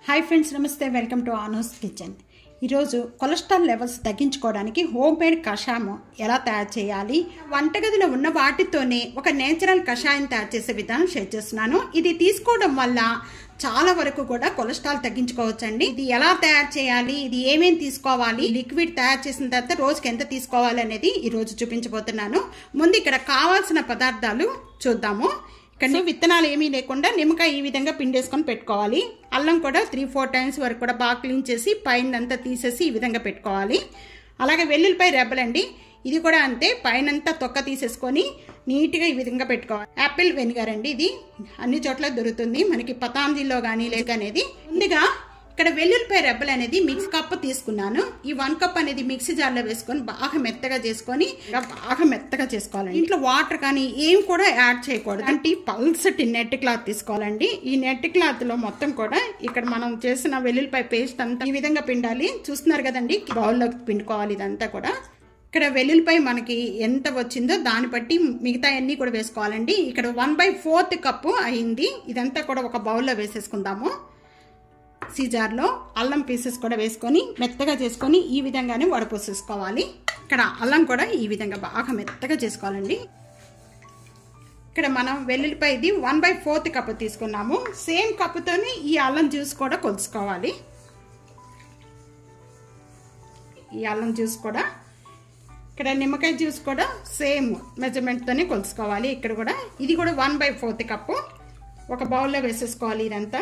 hi friends నమస్తే welcome to ఆనోస్ kitchen ఈరోజు కొలెస్ట్రాల్ లెవెల్స్ తగ్గించుకోవడానికి హోమ్ మేడ్ కషాయం ఎలా తయారు చేయాలి వంటగదిలో ఉన్న వాటితోనే ఒక నేచురల్ కషాయం తయారు చేసే విధానం షేర్ చేస్తున్నాను ఇది తీసుకోవడం వల్ల చాలా వరకు కూడా కొలెస్ట్రాల్ తగ్గించుకోవచ్చండి ఇది ఎలా తయారు చేయాలి ఇది ఏమేమి తీసుకోవాలి లిక్విడ్ తయారు చేసిన తర్వాత రోజుకి ఎంత తీసుకోవాలి అనేది ఈ రోజు చూపించబోతున్నాను ముందు ఇక్కడ కావాల్సిన పదార్థాలు చూద్దాము ఇక్కడ విత్తనాలు ఏమీ లేకుండా నిమ్మకాయ ఈ విధంగా పిండేసుకొని పెట్టుకోవాలి అల్లం కూడా త్రీ ఫోర్ టైమ్స్ వరకు కూడా బాగా క్లీన్ చేసి పైన అంతా తీసేసి ఈ విధంగా పెట్టుకోవాలి అలాగే వెల్లుల్లిపై రెబ్బలండి ఇది కూడా అంతే పైనంతా తొక్క తీసేసుకొని నీట్గా ఈ విధంగా పెట్టుకోవాలి యాపిల్ వెనిగర్ అండి ఇది అన్ని చోట్ల దొరుకుతుంది మనకి పతాంజలిలో కానీ లేక అనేది ముందుగా ఇక్కడ వెల్లుల్లిపాయ రెబ్బలు అనేది మిక్స్ కప్ తీసుకున్నాను ఈ వన్ కప్ అనేది మిక్సీ జార్లో వేసుకొని బాగా మెత్తగా చేసుకొని బాగా మెత్తగా చేసుకోవాలి ఇంట్లో వాటర్ కానీ ఏం కూడా యాడ్ చేయకూడదు అంటే పల్సటి నెట్ క్లాత్ తీసుకోవాలండి ఈ నెట్ క్లాత్ లో మొత్తం కూడా ఇక్కడ మనం చేసిన వెల్లుల్లిపాయ పేస్ట్ అంతా ఈ విధంగా పిండాలి చూస్తున్నారు కదండి బౌల్లోకి పిండుకోవాలి ఇదంతా కూడా ఇక్కడ వెల్లుల్లిపాయ మనకి ఎంత వచ్చిందో దాన్ని బట్టి మిగతా అన్ని కూడా వేసుకోవాలండి ఇక్కడ వన్ బై ఫోర్త్ కప్పు అయింది ఇదంతా కూడా ఒక బౌల్లో వేసేసుకుందాము సీజార్లో అల్లం పీసెస్ కూడా వేసుకొని మెత్తగా చేసుకొని ఈ విధంగానే వడపోసేసుకోవాలి ఇక్కడ అల్లం కూడా ఈ విధంగా బాగా మెత్తగా చేసుకోవాలండి ఇక్కడ మనం వెల్లుల్లిపాయది వన్ బై ఫోర్త్ కప్ తీసుకున్నాము సేమ్ కప్పుతోని ఈ అల్లం జ్యూస్ కూడా కొలుసుకోవాలి ఈ అల్లం జ్యూస్ కూడా ఇక్కడ నిమ్మకాయ జ్యూస్ కూడా సేమ్ మెజర్మెంట్తోనే కొలుసుకోవాలి ఇక్కడ కూడా ఇది కూడా వన్ బై ఫోర్త్ కప్పు ఒక బౌల్లో వేసేసుకోవాలి ఇదంతా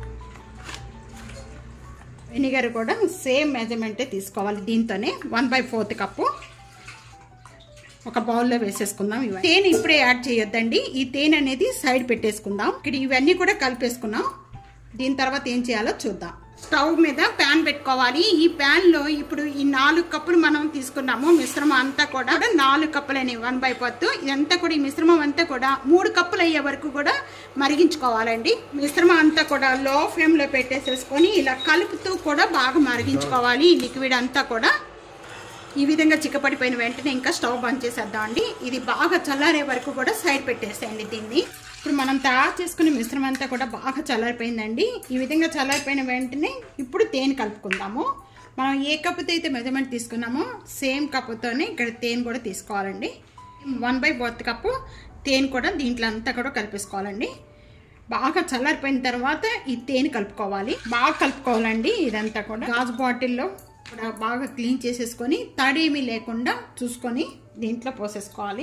వెనిగర్ కూడా సేమ్ మెజర్మెంటే తీసుకోవాలి దీంతోనే వన్ బై ఫోర్త్ కప్పు ఒక బౌల్లో వేసేసుకుందాం ఇవన్నీ తేనె ఇప్పుడే యాడ్ చేయొద్దండి ఈ తేనె అనేది సైడ్ పెట్టేసుకుందాం ఇక్కడ ఇవన్నీ కూడా కలిపేసుకున్నాం దీని తర్వాత ఏం చేయాలో చూద్దాం స్టవ్ మీద ప్యాన్ పెట్టుకోవాలి ఈ ప్యాన్ లో ఇప్పుడు ఈ నాలుగు కప్పులు మనం తీసుకున్నాము మిశ్రమం అంతా కూడా నాలుగు కప్పులని వన్ బై పత్తు ఇదంతా కూడా ఈ మిశ్రమం అంతా కూడా మూడు కప్పులు అయ్యే వరకు కూడా మరిగించుకోవాలండి మిశ్రమం అంతా కూడా లో ఫ్లేమ్ లో పెట్టేసేసుకొని ఇలా కలుపుతూ కూడా బాగా మరిగించుకోవాలి ఈ లిక్విడ్ అంతా కూడా ఈ విధంగా చిక్కపడిపోయిన వెంటనే ఇంకా స్టవ్ బంద్ చేసేద్దాం అండి ఇది బాగా చల్లారే వరకు కూడా సైడ్ పెట్టేసేయండి దీన్ని ఇప్పుడు మనం తయారు చేసుకునే మిశ్రమం అంతా కూడా బాగా చల్లారిపోయిందండి ఈ విధంగా చల్లారిపోయిన వెంటనే ఇప్పుడు తేనె కలుపుకుందాము మనం ఏ కప్పుతో అయితే మెజర్మెంట్ తీసుకున్నామో సేమ్ కప్పుతోనే ఇక్కడ తేనె కూడా తీసుకోవాలండి వన్ బై ఫోర్త్ కప్పు తేనె కూడా దీంట్లో అంతా కూడా కలిపేసుకోవాలండి బాగా చల్లారిపోయిన తర్వాత ఈ తేనె కలుపుకోవాలి బాగా కలుపుకోవాలండి ఇదంతా కూడా గాజు బాటిల్లో కూడా బాగా క్లీన్ చేసేసుకొని తడేమీ లేకుండా చూసుకొని దీంట్లో పోసేసుకోవాలి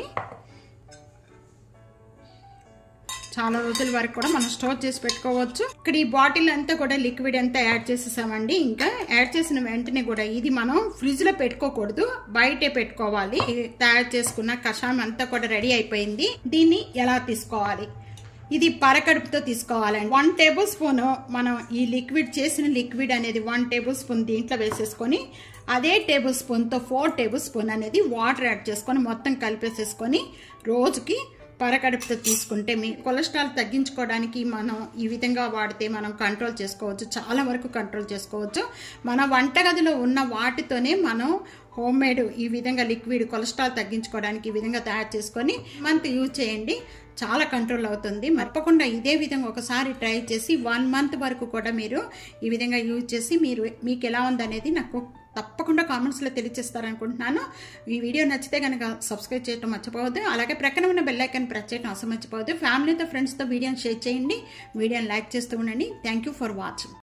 చాలా రోజుల వరకు కూడా మనం స్టోర్ చేసి పెట్టుకోవచ్చు ఇక్కడ ఈ బాటిల్ అంతా కూడా లిక్విడ్ అంతా యాడ్ చేసేసామండి ఇంకా యాడ్ చేసిన వెంటనే కూడా ఇది మనం ఫ్రిడ్జ్ లో పెట్టుకోకూడదు బయటే పెట్టుకోవాలి తయారు చేసుకున్న కషాయం అంతా కూడా రెడీ అయిపోయింది దీన్ని ఎలా తీసుకోవాలి ఇది పరకడుపుతో తీసుకోవాలండి వన్ టేబుల్ స్పూన్ మనం ఈ లిక్విడ్ చేసిన లిక్విడ్ అనేది వన్ టేబుల్ స్పూన్ దీంట్లో వేసేసుకొని అదే టేబుల్ స్పూన్తో ఫోర్ టేబుల్ స్పూన్ అనేది వాటర్ యాడ్ చేసుకొని మొత్తం కలిపేసేసుకొని రోజుకి పరకడుపుతో తీసుకుంటే మీ కొలెస్ట్రాల్ తగ్గించుకోవడానికి మనం ఈ విధంగా వాడితే మనం కంట్రోల్ చేసుకోవచ్చు చాలా వరకు కంట్రోల్ చేసుకోవచ్చు మన వంటగదిలో ఉన్న వాటితోనే మనం హోమ్ మేడ్ ఈ విధంగా లిక్విడ్ కొలెస్ట్రాల్ తగ్గించుకోవడానికి ఈ విధంగా తయారు చేసుకొని మంత్ యూజ్ చేయండి చాలా కంట్రోల్ అవుతుంది మర్పకుండా ఇదే విధంగా ఒకసారి ట్రై చేసి వన్ మంత్ వరకు కూడా మీరు ఈ విధంగా యూజ్ చేసి మీరు మీకు ఎలా ఉందనేది నాకు తప్పకుండా కామెంట్స్లో తెలియజేస్తారనుకుంటున్నాను ఈ వీడియో నచ్చితే కనుక సబ్స్క్రైబ్ చేయడం మర్చిపోవద్దు అలాగే ప్రక్కన ఉన్న బెల్ ఐకాన్ ప్రెస్ చేయడం అసలు మర్చిపోవద్దు ఫ్యామిలీతో ఫ్రెండ్స్తో వీడియోని షేర్ చేయండి వీడియోని లైక్ చేస్తూ ఉండండి థ్యాంక్ ఫర్ వాచింగ్